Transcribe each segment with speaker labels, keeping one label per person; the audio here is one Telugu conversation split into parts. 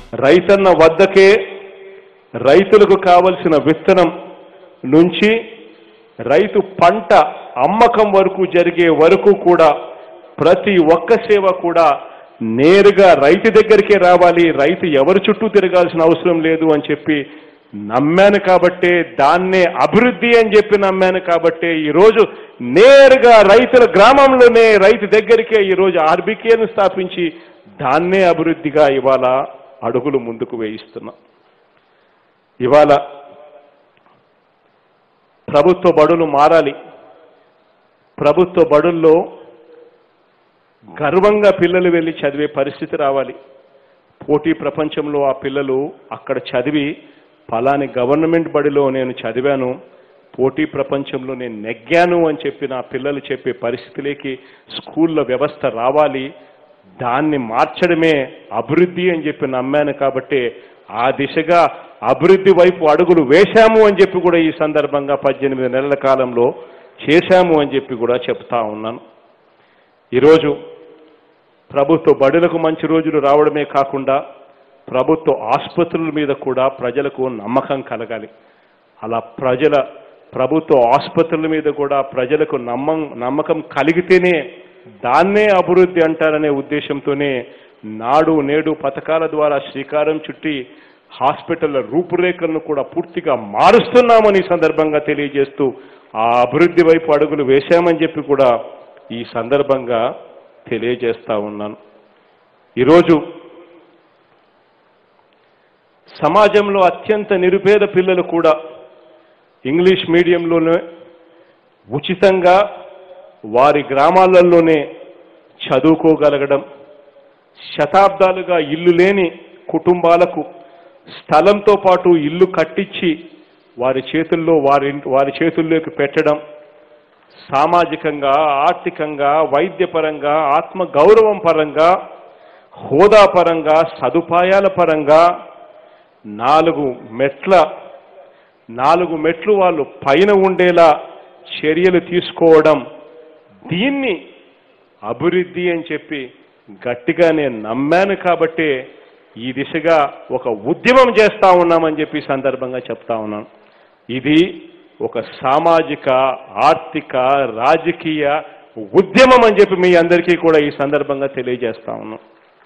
Speaker 1: రైతన్న వద్దకే రైతులకు కావలసిన విత్తనం నుంచి రైతు పంట అమ్మకం వరకు జరిగే వరకు కూడా ప్రతి ఒక్క సేవ కూడా నేరుగా రైతు దగ్గరికే రావాలి రైతు ఎవరి చుట్టూ తిరగాల్సిన అవసరం లేదు అని చెప్పి నమ్మాను కాబట్టే దాన్నే అభివృద్ధి అని చెప్పి నమ్మాను కాబట్టే ఈరోజు నేరుగా రైతుల గ్రామంలోనే రైతు దగ్గరికే ఈరోజు ఆర్బీకేను స్థాపించి దాన్నే అభివృద్ధిగా ఇవాళ అడుగులు ముందుకు వేయిస్తున్నాం ఇవాళ ప్రభుత్వ బడులు మారాలి ప్రభుత్వ బడుల్లో గర్వంగా పిల్లలు వెళ్ళి చదివే పరిస్థితి రావాలి పోటీ ప్రపంచంలో ఆ పిల్లలు అక్కడ చదివి ఫలాని గవర్నమెంట్ బడిలో నేను చదివాను పోటీ ప్రపంచంలో నేను నెగ్గాను అని చెప్పి నా పిల్లలు చెప్పే పరిస్థితిలోకి స్కూళ్ళ వ్యవస్థ రావాలి దాన్ని మార్చడమే అభివృద్ధి అని చెప్పి నమ్మాను కాబట్టి ఆ దిశగా అభివృద్ధి వైపు అడుగులు వేశాము అని చెప్పి కూడా ఈ సందర్భంగా పద్దెనిమిది నెలల కాలంలో చేశాము అని చెప్పి కూడా చెప్తా ఉన్నాను ఈరోజు ప్రభుత్వ బడులకు మంచి రోజులు రావడమే కాకుండా ప్రభుత్వ ఆసుపత్రుల మీద కూడా ప్రజలకు నమ్మకం కలగాలి అలా ప్రజల ప్రభుత్వ ఆసుపత్రుల మీద కూడా ప్రజలకు నమ్మం నమ్మకం కలిగితేనే దాన్నే అభివృద్ధి అంటారనే ఉద్దేశంతోనే నాడు నేడు పథకాల ద్వారా శ్రీకారం చుట్టి హాస్పిటళ్ల రూపురేఖలను కూడా పూర్తిగా మారుస్తున్నామని ఈ సందర్భంగా తెలియజేస్తూ ఆ అభివృద్ధి వైపు అడుగులు వేశామని చెప్పి కూడా ఈ సందర్భంగా తెలియజేస్తా ఉన్నాను ఈరోజు సమాజంలో అత్యంత నిరుపేద పిల్లలు కూడా ఇంగ్లీష్ మీడియంలోనే ఉచితంగా వారి గ్రామాలలోనే చదువుకోగలగడం శతాబ్దాలుగా ఇల్లు లేని కుటుంబాలకు స్థలంతో పాటు ఇల్లు కట్టించి వారి చేతుల్లో వారి వారి చేతుల్లోకి పెట్టడం సామాజికంగా ఆర్థికంగా వైద్యపరంగా ఆత్మ గౌరవం పరంగా హోదా పరంగా సదుపాయాల పరంగా నాలుగు మెట్ల నాలుగు మెట్లు వాళ్ళు పైన ఉండేలా చర్యలు తీసుకోవడం దీన్ని అభివృద్ధి అని చెప్పి గట్టిగా నేను నమ్మాను కాబట్టే ఈ దిశగా ఒక ఉద్యమం చేస్తా ఉన్నామని చెప్పి ఈ సందర్భంగా చెప్తా ఉన్నాను ఇది ఒక సామాజిక ఆర్థిక రాజకీయ ఉద్యమం అని చెప్పి మీ అందరికీ కూడా ఈ సందర్భంగా తెలియజేస్తా ఉన్నాం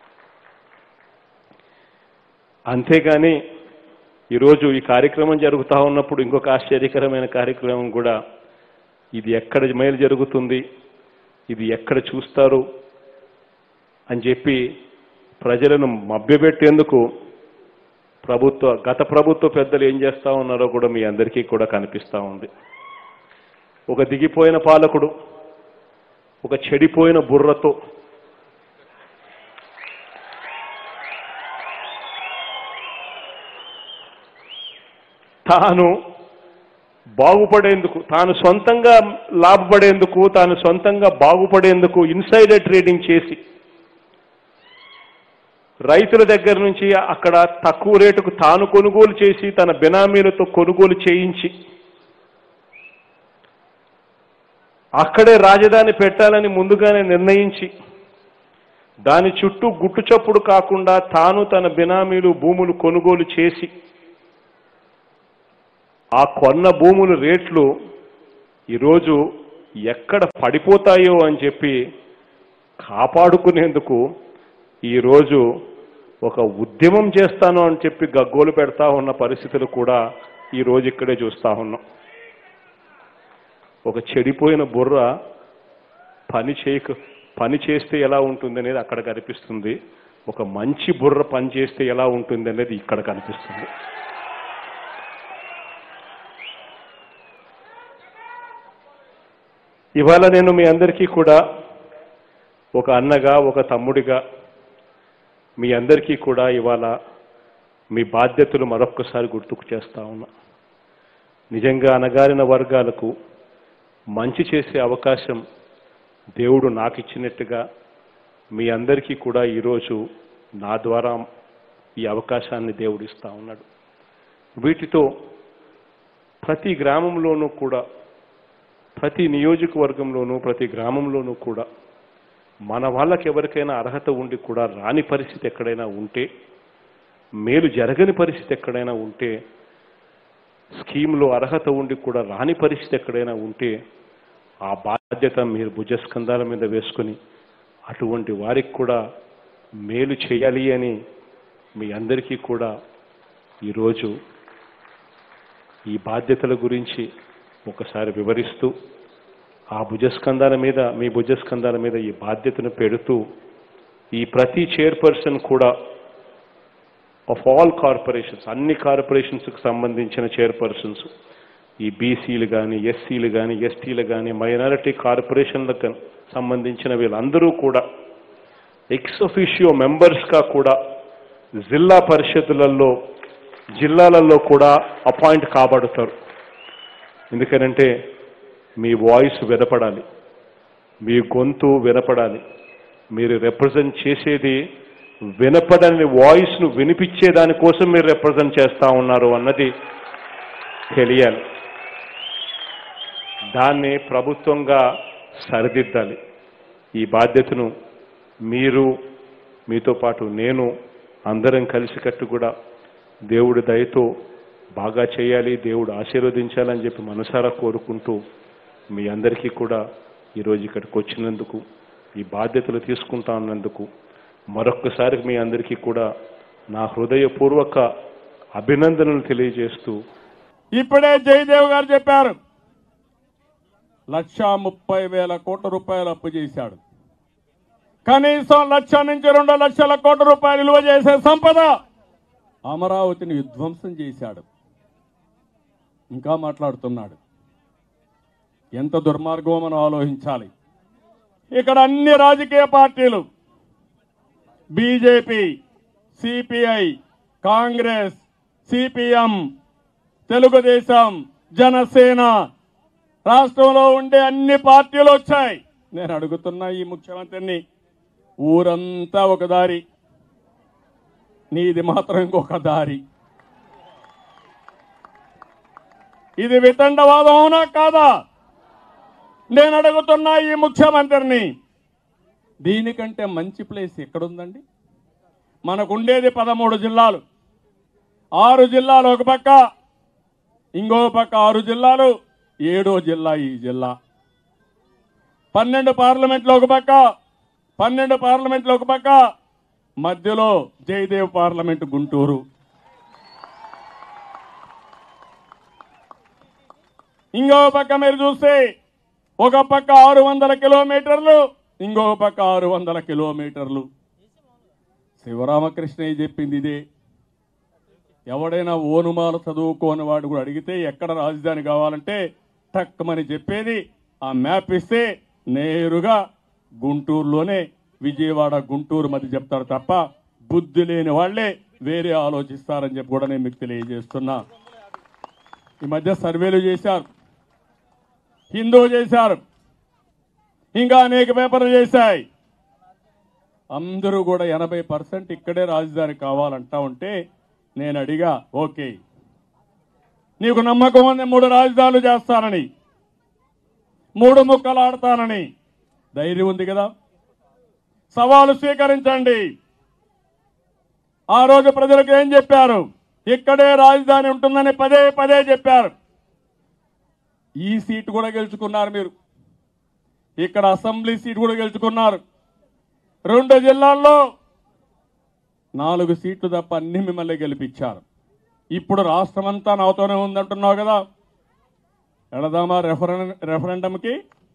Speaker 1: అంతేగాని ఈరోజు ఈ కార్యక్రమం జరుగుతూ ఉన్నప్పుడు ఇంకొక ఆశ్చర్యకరమైన కార్యక్రమం కూడా ఇది ఎక్కడ మేలు జరుగుతుంది ఇది ఎక్కడ చూస్తారు అని చెప్పి ప్రజలను మభ్యపెట్టేందుకు ప్రభుత్వ గత ప్రభుత్వ పెద్దలు ఏం చేస్తా ఉన్నారో కూడా మీ అందరికీ కూడా కనిపిస్తూ ఉంది ఒక దిగిపోయిన పాలకుడు ఒక చెడిపోయిన బుర్రతో తాను బాగుపడేందుకు తాను సొంతంగా లాభపడేందుకు తాను సొంతంగా బాగుపడేందుకు ఇన్సైడర్ ట్రేడింగ్ చేసి రైతుల దగ్గర నుంచి అక్కడ తక్కువ రేటుకు తాను కొనుగోలు చేసి తన బినామీలతో కొనుగోలు చేయించి అక్కడే రాజధాని పెట్టాలని ముందుగానే నిర్ణయించి దాని చుట్టూ గుట్టు చప్పుడు కాకుండా తాను తన బినామీలు భూములు కొనుగోలు చేసి ఆ కొన్న భూముల రేట్లు ఈరోజు ఎక్కడ పడిపోతాయో అని చెప్పి కాపాడుకునేందుకు ఈరోజు ఒక ఉద్యమం చేస్తాను అని చెప్పి గగ్గోలు పెడతా ఉన్న పరిస్థితులు కూడా ఈరోజు ఇక్కడే చూస్తా ఉన్నాం ఒక చెడిపోయిన బుర్ర పని చేయక పని చేస్తే ఎలా ఉంటుంది అనేది అక్కడ కనిపిస్తుంది ఒక మంచి బుర్ర పని చేస్తే ఎలా ఉంటుంది అనేది ఇక్కడ కనిపిస్తుంది ఇవాళ నేను మీ అందరికీ కూడా ఒక అన్నగా ఒక తమ్ముడిగా మీ అందరికీ కూడా ఇవాళ మీ బాధ్యతలు మరొక్కసారి గుర్తుకు చేస్తా ఉన్నా నిజంగా అనగారిన వర్గాలకు మంచి చేసే అవకాశం దేవుడు నాకు ఇచ్చినట్టుగా మీ అందరికీ కూడా ఈరోజు నా ద్వారా ఈ అవకాశాన్ని దేవుడు ఇస్తా ఉన్నాడు వీటితో ప్రతి గ్రామంలోనూ కూడా ప్రతి నియోజకవర్గంలోనూ ప్రతి గ్రామంలోనూ కూడా మన వాళ్ళకి ఎవరికైనా అర్హత ఉండి కూడా రాని పరిస్థితి ఎక్కడైనా ఉంటే మేలు జరగని పరిస్థితి ఎక్కడైనా ఉంటే స్కీమ్లో అర్హత ఉండి కూడా రాని పరిస్థితి ఎక్కడైనా ఉంటే ఆ బాధ్యత మీరు భుజస్కంధాల మీద వేసుకొని అటువంటి వారికి కూడా మేలు చేయాలి అని మీ అందరికీ కూడా ఈరోజు ఈ బాధ్యతల గురించి ఒకసారి వివరిస్తూ ఆ భుజస్కంధాల మీద మీ భుజస్కంధాల మీద ఈ బాధ్యతను పెడుతూ ఈ ప్రతి చైర్పర్సన్ కూడా ఆఫ్ ఆల్ కార్పొరేషన్స్ అన్ని కార్పొరేషన్స్కి సంబంధించిన చైర్పర్సన్స్ ఈ బీసీలు కానీ ఎస్సీలు కానీ ఎస్టీలు కానీ మైనారిటీ కార్పొరేషన్లకు సంబంధించిన వీళ్ళందరూ కూడా ఎక్స్ ఒఫిషియో మెంబర్స్గా కూడా జిల్లా పరిషత్తులలో జిల్లాలలో కూడా అపాయింట్ కాబడతారు ఎందుకనంటే మీ వాయిస్ వినపడాలి మీ గొంతు వినపడాలి మీరు రిప్రజెంట్ చేసేది వినపడని వాయిస్ను వినిపించే దానికోసం మీరు రిప్రజెంట్ చేస్తా ఉన్నారు అన్నది తెలియాలి దాన్ని ప్రభుత్వంగా సరిదిద్దాలి ఈ బాధ్యతను మీరు మీతో పాటు నేను అందరం కలిసికట్టు కూడా దేవుడి దయతో బాగా చేయాలి దేవుడు ఆశీర్వదించాలని చెప్పి మనసారా కోరుకుంటూ మీ అందరికీ కూడా ఈరోజు ఇక్కడికి వచ్చినందుకు ఈ బాధ్యతలు తీసుకుంటా ఉన్నందుకు మరొక్కసారి మీ అందరికీ కూడా నా హృదయపూర్వక అభినందనలు తెలియజేస్తూ
Speaker 2: ఇప్పుడే జయదేవ్ గారు చెప్పారు లక్ష ముప్పై వేల కోట్ల రూపాయలు అప్పు చేశాడు కనీసం లక్ష నుంచి రెండు లక్షల కోట్ల రూపాయలు విలువ చేసే సంపద అమరావతిని విధ్వంసం చేశాడు ఇంకా మాట్లాడుతున్నాడు ఎంత దుర్మార్గమో మనం ఆలోచించాలి ఇక్కడ అన్ని రాజకీయ పార్టీలు BJP CPI Congress CPM Telugu Desam Janasena రాష్ట్రంలో ఉండే అన్ని పార్టీలు వచ్చాయి నేను అడుగుతున్నా ఈ ముఖ్యమంత్రిని ఊరంతా ఒక దారి నీది మాత్రం ఇంకొక దారి ఇది వితండవాదం అవునా కాదా నేను అడుగుతున్నా ఈ ముఖ్యమంత్రిని దీనికంటే మంచి ప్లేస్ ఎక్కడుందండి మనకుండేది పదమూడు జిల్లాలు ఆరు జిల్లాలు ఒక పక్క ఇంకో పక్క ఆరు జిల్లాలు ఏడో జిల్లా ఈ జిల్లా పన్నెండు పార్లమెంట్లు ఒక పక్క పన్నెండు పార్లమెంట్లు ఒక పక్క మధ్యలో జయదేవ్ పార్లమెంట్ గుంటూరు ఇంకో పక్క మీరు చూస్తే ఒక పక్క ఆరు వందల కిలోమీటర్లు ఇంకో పక్క ఆరు వందల కిలోమీటర్లు శివరామకృష్ణయ్య చెప్పింది ఇదే ఎవడైనా ఓనుమాలు చదువుకోని వాడు కూడా అడిగితే ఎక్కడ రాజధాని కావాలంటే టక్కమని చెప్పేది ఆ మ్యాప్ ఇస్తే నేరుగా గుంటూరులోనే విజయవాడ గుంటూరు మధ్య చెప్తారు తప్ప బుద్ధి లేని వాళ్లే వేరే ఆలోచిస్తారని చెప్పి కూడా నేను మీకు తెలియజేస్తున్నా ఈ మధ్య సర్వేలు చేశారు హిందూ చేశారు ఇంకా అనేక పేపర్లు చేశాయి అందరూ కూడా ఎనభై పర్సెంట్ ఇక్కడే రాజధాని కావాలంటా ఉంటే నేను అడిగా ఓకే నీకు నమ్మకం ఉంది మూడు రాజధానులు చేస్తానని మూడు ముక్కలు ఆడతానని ధైర్యం ఉంది కదా సవాలు స్వీకరించండి ఆ రోజు ప్రజలకు ఏం చెప్పారు ఇక్కడే రాజధాని ఉంటుందని పదే పదే చెప్పారు ఈ సీటు కూడా గెలుచుకున్నారు మీరు ఇక్కడ అసెంబ్లీ సీట్ కూడా గెలుచుకున్నారు రెండు జిల్లాల్లో నాలుగు సీట్లు తప్ప అన్ని మిమ్మల్ని గెలిపించారు ఇప్పుడు రాష్ట్రం అంతా నాతోనే ఉందంటున్నావు కదా వెళదామా రెఫరెం రెఫరెండంకి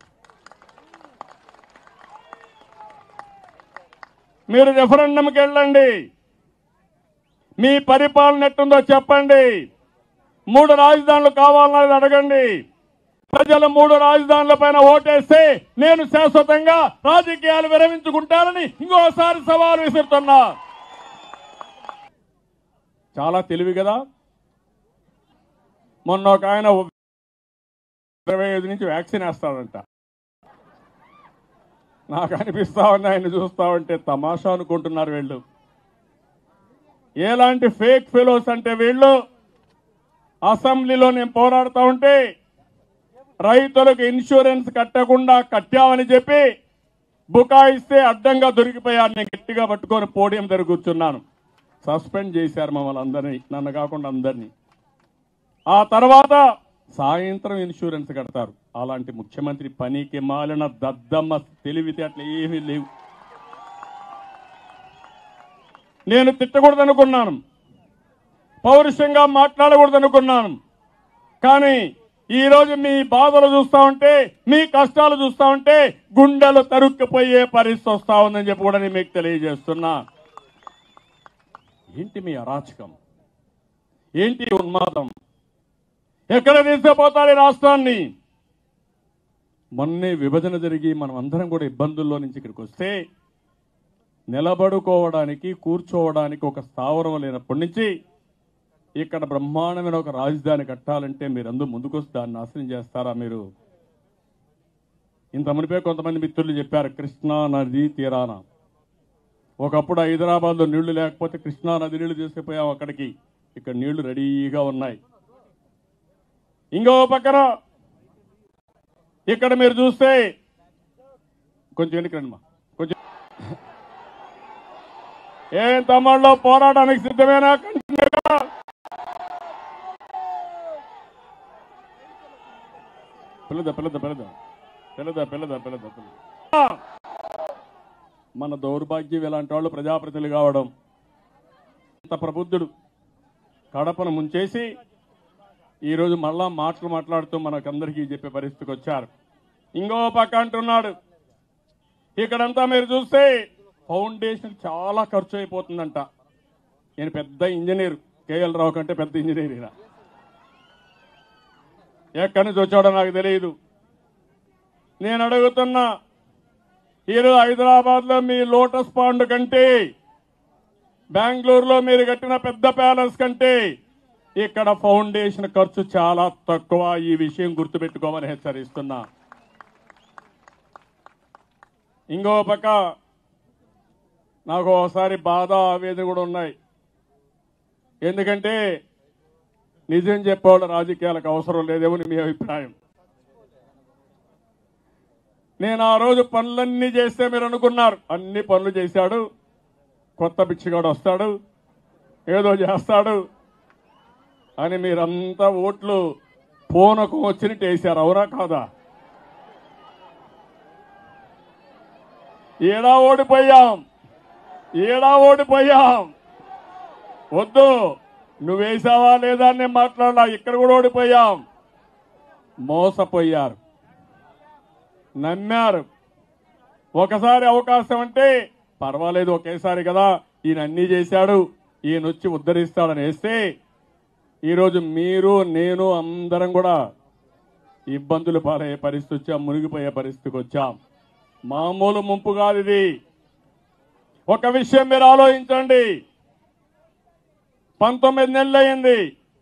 Speaker 2: మీరు రెఫరెండంకి వెళ్ళండి మీ పరిపాలన ఎట్టుందో చెప్పండి మూడు రాజధానులు కావాలన్నది అడగండి ప్రజలు మూడు రాజధానుల పైన ఓటేస్తే నేను శాశ్వతంగా రాజకీయాలు విరమించుకుంటానని ఇంకోసారి సవాలు విసురుతున్నా చాలా తెలివి కదా మొన్న ఒక ఆయన ఇరవై ఐదు నుంచి వ్యాక్సిన్ వేస్తాడంట నాకు అనిపిస్తా ఉంది ఆయన చూస్తా ఉంటే తమాషా అనుకుంటున్నారు వీళ్ళు ఎలాంటి ఫేక్ ఫెలోస్ అంటే వీళ్ళు అసెంబ్లీలో నేను పోరాడుతూ ఉంటే రైతులకు ఇన్సూరెన్స్ కట్టకుండా కట్టామని చెప్పి బుకాయిస్తే అడ్డంగా దొరికిపోయాను నేను గట్టిగా పట్టుకొని పోడియం దగ్గర కూర్చున్నాను సస్పెండ్ చేశారు మమ్మల్ని అందరినీ నన్ను కాకుండా అందరినీ ఆ తర్వాత సాయంత్రం ఇన్సూరెన్స్ కడతారు అలాంటి ముఖ్యమంత్రి పనికి మాలిన దద్దమ్మ తెలివితేటలు ఏమీ లేవు నేను తిట్టకూడదనుకున్నాను పౌరుషంగా మాట్లాడకూడదనుకున్నాను కానీ ఈ రోజు మీ బాధలు చూస్తా ఉంటే మీ కష్టాలు చూస్తా ఉంటే గుండెలు తరుక్కుపోయే పరిస్థితి వస్తా ఉందని చెప్పి కూడా నేను మీకు తెలియజేస్తున్నా ఏంటి మీ అరాచకం ఏంటి ఈ ఉన్మాదం ఎక్కడ తీసుకుపోతారు ఈ రాష్ట్రాన్ని మొన్నే విభజన జరిగి మనం అందరం కూడా ఇబ్బందుల్లో నుంచి ఇక్కడికి వస్తే నిలబడుకోవడానికి కూర్చోవడానికి ఒక స్థావరం లేనప్పటి నుంచి ఇక్కడ బ్రహ్మాండమైన ఒక రాజధాని కట్టాలంటే మీరందరూ ముందుకొచ్చి దాన్ని నాశనం చేస్తారా మీరు ఇంత మునిపే కొంతమంది మిత్రులు చెప్పారు కృష్ణా నది తీరాన ఒకప్పుడు హైదరాబాద్లో నీళ్లు లేకపోతే కృష్ణా నది నీళ్లు తీసుకుపోయాం అక్కడికి ఇక్కడ నీళ్లు రెడీగా ఉన్నాయి ఇంకో పక్కన ఇక్కడ మీరు చూస్తే కొంచెం వెనక్కి రండి మా కొంచెం ఏం తమ్ముళ్ళు పోరాటానికి సిద్ధమేనా కంటిన్యూగా పిల్లద పిల్లద పిల్లద పిల్లద పిల్లద పిల్లద పిల్లద మన దౌర్భాగ్యం ఇలాంటి వాళ్ళు ప్రజాప్రతినిధులు కావడం అంత ప్రబుద్ధుడు కడపను ముంచేసి ఈరోజు మళ్ళా మాటలు మాట్లాడుతూ మనకందరికీ చెప్పే పరిస్థితికి వచ్చారు ఇంకో పక్క అంటున్నాడు ఇక్కడంతా మీరు చూస్తే ఫౌండేషన్ చాలా ఖర్చు అయిపోతుందంట నేను పెద్ద ఇంజనీర్ కేఎల్ రావు కంటే పెద్ద ఇంజనీర్ ఈయన ఎక్కడి నుంచి వచ్చాడో నాకు తెలియదు నేను అడుగుతున్నా ఈరోజు హైదరాబాద్ లో మీ లోటస్ పాండ్ కంటే బెంగళూరులో మీరు కట్టిన పెద్ద ప్యాలెస్ కంటే ఇక్కడ ఫౌండేషన్ ఖర్చు చాలా తక్కువ ఈ విషయం గుర్తుపెట్టుకోమని హెచ్చరిస్తున్నా ఇంకో పక్క నాకు ఒకసారి బాధ ఆవేదన కూడా ఉన్నాయి ఎందుకంటే నిజం చెప్పేవాళ్ళ రాజకీయాలకు అవసరం లేదేమో అని మీ అభిప్రాయం నేను ఆ రోజు పనులన్నీ చేస్తే మీరు అనుకున్నారు అన్ని పనులు చేశాడు కొత్త పిచ్చిగాడు వస్తాడు ఏదో చేస్తాడు అని మీరంతా ఓట్లు పూనకం వచ్చినట్టు వేశారు అవునా కాదా ఏడా ఓడిపోయాం ఏడా ఓడిపోయాం వద్దు నువ్వు వేసావా లేదా అని నేను మాట్లాడలా ఇక్కడ కూడా ఓడిపోయాం మోసపోయారు నమ్మారు ఒకసారి అవకాశం అంటే పర్వాలేదు ఒకేసారి కదా ఈయన అన్నీ చేశాడు ఈయన వచ్చి ఉద్ధరిస్తాడని వేస్తే ఈరోజు మీరు నేను అందరం కూడా ఇబ్బందులు పాలయ్యే పరిస్థితి వచ్చాం మునిగిపోయే పరిస్థితికి వచ్చాం మామూలు ముంపు కాదు ఇది ఒక విషయం మీరు ఆలోచించండి పంతొమ్మిది నెలలు అయింది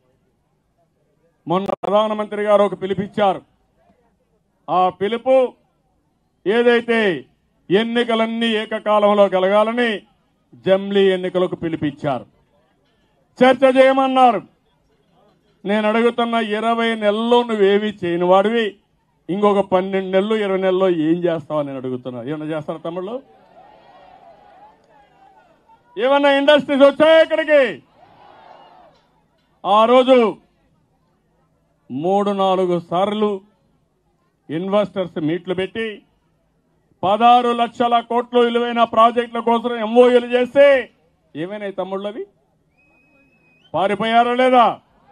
Speaker 2: మొన్న ప్రధానమంత్రి గారు ఒక పిలిపిచ్చారు ఆ పిలుపు ఏదైతే ఎన్నికలన్నీ ఏకకాలంలో కలగాలని జమ్లీ ఎన్నికలకు పిలిపించారు చర్చ చేయమన్నారు నేను అడుగుతున్న ఇరవై నెలల్లో నువ్వేవి చేయని వాడివి ఇంకొక పన్నెండు నెలలు ఇరవై నెలల్లో ఏం చేస్తావని నేను అడుగుతున్నా ఏమన్నా చేస్తారా తమ్ముళ్ళు ఏమన్నా ఇండస్ట్రీస్ వచ్చాయా ఇక్కడికి ఆ రోజు మూడు నాలుగు సార్లు ఇన్వెస్టర్స్ మీట్లు పెట్టి పదహారు లక్షల కోట్లు విలువైన ప్రాజెక్టుల కోసం ఎంఓయూలు చేస్తే ఏమైనాయి తమ్ముళ్ళవి పారిపోయారా లేదా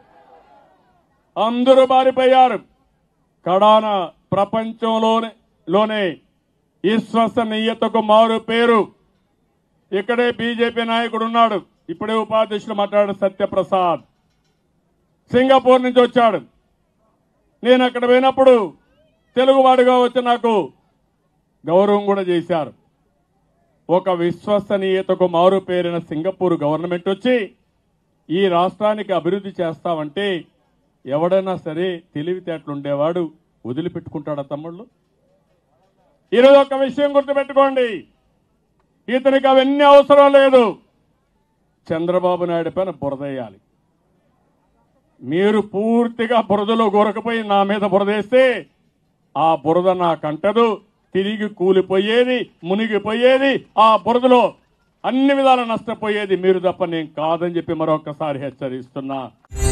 Speaker 2: అందరూ పారిపోయారు కడాన ప్రపంచంలోనే లోనే విశ్వసనీయతకు మారు పేరు ఇక్కడే బీజేపీ నాయకుడు ఉన్నాడు ఇప్పుడే ఉపాధ్యక్షులు మాట్లాడాడు సత్యప్రసాద్ సింగపూర్ నుంచి వచ్చాడు నేను అక్కడ పోయినప్పుడు తెలుగువాడుగా వచ్చి నాకు గౌరవం కూడా చేశారు ఒక విశ్వసనీయతకు మారు పేరిన సింగపూర్ గవర్నమెంట్ వచ్చి ఈ రాష్ట్రానికి అభివృద్ధి చేస్తామంటే ఎవడైనా సరే తెలివితేటలు ఉండేవాడు వదిలిపెట్టుకుంటాడా తమ్ముళ్ళు ఈరోజు ఒక విషయం గుర్తుపెట్టుకోండి ఇతనికి అవన్నీ అవసరం లేదు చంద్రబాబు నాయుడు పైన బురదేయాలి మీరు పూర్తిగా బురదలో గొరకపోయి నా మీద బురదేస్తే ఆ బురద నాకంటదు తిరిగి కూలిపోయేది మునిగిపోయేది ఆ బురదలో అన్ని విధాలా నష్టపోయేది మీరు తప్ప నేను కాదని చెప్పి మరొకసారి హెచ్చరిస్తున్నా